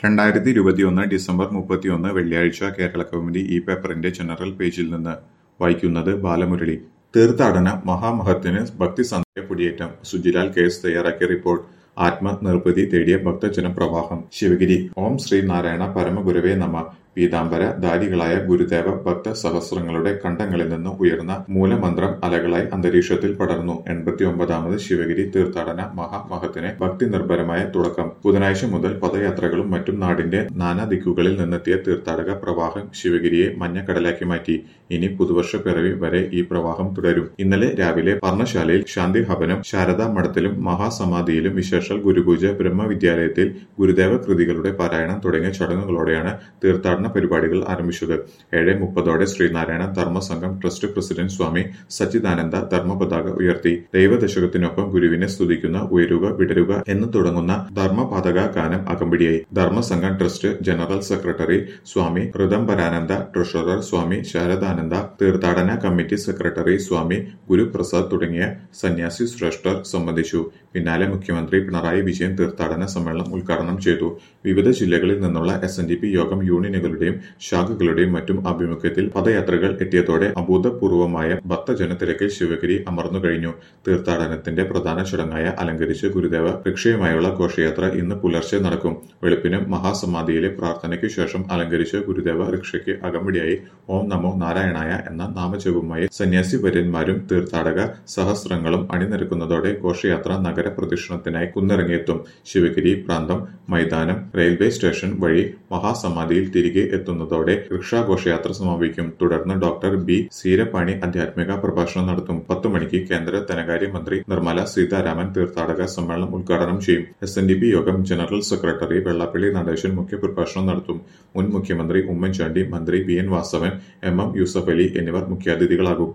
രണ്ടായിരത്തി ഇരുപത്തിയൊന്ന് ഡിസംബർ മുപ്പത്തിയൊന്ന് വെള്ളിയാഴ്ച കേരള കൗമുദി ഈ പേപ്പറിന്റെ ജനറൽ പേജിൽ നിന്ന് വായിക്കുന്നത് ബാലമുരളി തീർത്ഥാടന മഹാമഹത്തിന് ഭക്തിസന്ധ്യ കുടിയേറ്റം സുജിലാൽ കേസ് തയ്യാറാക്കിയ റിപ്പോർട്ട് ആത്മനിർവൃതി തേടിയ ഭക്തജന പ്രവാഹം ശിവഗിരി ഓം ശ്രീ നാരായണ പരമഗുരവേ നമ പീതാംബര ധാരികളായ ഗുരുദേവ ഭക്ത സഹസ്രങ്ങളുടെ കണ്ടങ്ങളിൽ നിന്ന് ഉയർന്ന മൂലമന്ത്രം അലകളായി അന്തരീക്ഷത്തിൽ പടർന്നു എൺപത്തി ഒമ്പതാമത് ശിവഗിരി തീർത്ഥാടന മഹാമഹത്തിന് ഭക്തി നിർഭരമായ തുടക്കം ബുധനാഴ്ച മുതൽ പദയാത്രകളും മറ്റും നാടിന്റെ നാനാ ദിക്കുകളിൽ നിന്നെത്തിയ തീർത്ഥാടക പ്രവാഹം ശിവഗിരിയെ മഞ്ഞക്കടലാക്കി മാറ്റി ഇനി പുതുവർഷ പിറവി വരെ ഈ പ്രവാഹം തുടരും ഇന്നലെ രാവിലെ പർണശാലയിൽ ശാന്തി ഹവനം ശാരദാ മഠത്തിലും മഹാസമാധിയിലും വിശേഷൽ ഗുരുപൂജ ബ്രഹ്മവിദ്യാലയത്തിൽ ഗുരുദേവ കൃതികളുടെ പാരായണം തുടങ്ങിയ ചടങ്ങുകളോടെയാണ് തീർത്ഥാടന പരിപാടികൾ ആരംഭിച്ചത് ഏഴ് മുപ്പതോടെ ശ്രീനാരായണ ധർമ്മസംഘം ട്രസ്റ്റ് പ്രസിഡന്റ് സ്വാമി സച്ചിദാനന്ദ ധർമ്മപതാക ഉയർത്തി ദൈവദശകത്തിനൊപ്പം ഗുരുവിനെ സ്തുതിക്കുന്ന ഉയരുക വിടരുക എന്ന് തുടങ്ങുന്ന ധർമ്മപതാക ഗാനം അകമ്പടിയായി Dharmasangham trust general secretary Swami Rithambarananda treasurer Swami Saradananda തീർത്ഥാടന കമ്മിറ്റി സെക്രട്ടറി സ്വാമി ഗുരുപ്രസാദ് തുടങ്ങിയ സന്യാസി ശ്രേഷ്ഠർ സംബന്ധിച്ചു പിന്നാലെ മുഖ്യമന്ത്രി പിണറായി വിജയൻ തീർത്ഥാടന സമ്മേളനം ഉദ്ഘാടനം ചെയ്തു വിവിധ ജില്ലകളിൽ നിന്നുള്ള എസ് എൻ ഡി പി യോഗം യൂണിയനുകളുടെയും ശാഖകളുടെയും മറ്റും ആഭിമുഖ്യത്തിൽ പദയാത്രകൾ എത്തിയതോടെ അഭൂതപൂർവമായ ഭക്തജന തിരക്കിൽ ശിവഗിരി അമർന്നു കഴിഞ്ഞു തീർത്ഥാടനത്തിന്റെ പ്രധാന ചടങ്ങായ അലങ്കരിച്ച് ഗുരുദേവ ഭിക്ഷയുമായുള്ള ഘോഷയാത്ര ഇന്ന് പുലർച്ചെ നടക്കും വെളുപ്പിന് മഹാസമാധിയിലെ പ്രാർത്ഥനയ്ക്ക് ശേഷം അലങ്കരിച്ച് ഗുരുദേവ റിക്ഷയ്ക്ക് അകമ്പടിയായി ഓം നമോ നാരായണായ എന്ന നാമജപവുമായി സന്യാസി വര്യന്മാരും തീർത്ഥാടക സഹസ്രങ്ങളും അണിനിരക്കുന്നതോടെ ഘോഷയാത്ര നഗര പ്രദക്ഷിണത്തിനായി കുന്നിറങ്ങിയെത്തും ശിവഗിരി പ്രാന്തം മൈതാനം റെയിൽവേ സ്റ്റേഷൻ വഴി മഹാസമാധിയിൽ തിരികെ എത്തുന്നതോടെ റിക്ഷാഘോഷയാത്ര സമാപിക്കും തുടർന്ന് ഡോക്ടർ ബി സീരപ്പാണി ആധ്യാത്മിക പ്രഭാഷണം നടത്തും പത്തു മണിക്ക് കേന്ദ്ര ധനകാര്യ മന്ത്രി നിർമ്മല സീതാരാമൻ തീർത്ഥാടക സമ്മേളനം ഉദ്ഘാടനം ചെയ്യും S N D P Yogam general secretary Vellappally Natesan മുഖ്യപ്രഭാഷണം നടത്തും മുൻ മുഖ്യമന്ത്രി ഉമ്മൻചാണ്ടി മന്ത്രി V N Vasavan M M Yusuf Ali എന്നിവർ മുഖ്യാതിഥികളാകും